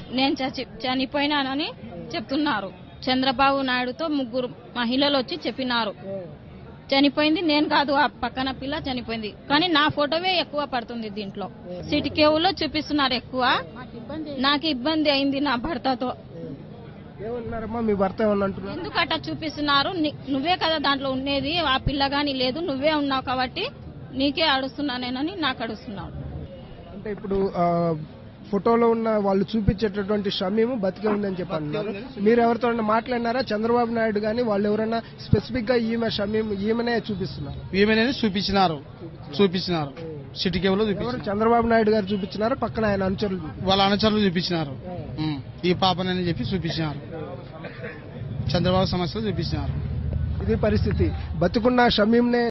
నేను చచ్చి చనిపోయినానని చెప్తున్నారు చంద్రబాబు నాయుడుతో ముగ్గురు మహిళలు వచ్చి చెప్పినారు చనిపోయింది నేను కాదు ఆ పక్కన పిల్ల చనిపోయింది కానీ నా ఫోటోవే ఎక్కువ పడుతుంది దీంట్లో సిటీ కేవులో చూపిస్తున్నారు ఎక్కువ నాకు ఇబ్బంది అయింది నా భర్తతో ఏమన్నారమ్మా మీ భర్త ఏమన్నా అంటున్నారు ఎందుకు అట్లా చూపిస్తున్నారు ని- నువ్వే కదా దాంట్లో ఉండేది ఆ పిల్ల గాని లేదు నువ్వే ఉన్నావు కాబట్టి నీకే అడుస్తున్నానేనని నాకు అడుస్తున్నావు అంటే ఇప్పుడు ఆ, ఫోటోలో ఉన్న వాళ్ళు చూపించేటటువంటి షమీము బతికే ఉందని చెప్పి అంటున్నారు మీరు ఎవరితో మాట్లాడినారా చంద్రబాబు నాయుడు గాని వాళ్ళు ఎవరైనా స్పెసిఫిక్ గా ఈమె షమీం ఈమెనే చూపిస్తున్నారు ఈమెనని చూపించినారు చూపించినారు సిటీ కేబుల్ ఎవరు చూపించినారు చంద్రబాబు నాయుడు గారు చూపించినారా పక్కన ఆయన అనుచరులు చూపించారా? వాళ్ళ అనుచరులు చూపించినారు ఉమ్. ఈ పాపనని చెప్పి చూపించినారు చంద్రబాబు సమస్యలు చూపించినారు ఇది పరిస్థితి బతుకున్న షమీంనే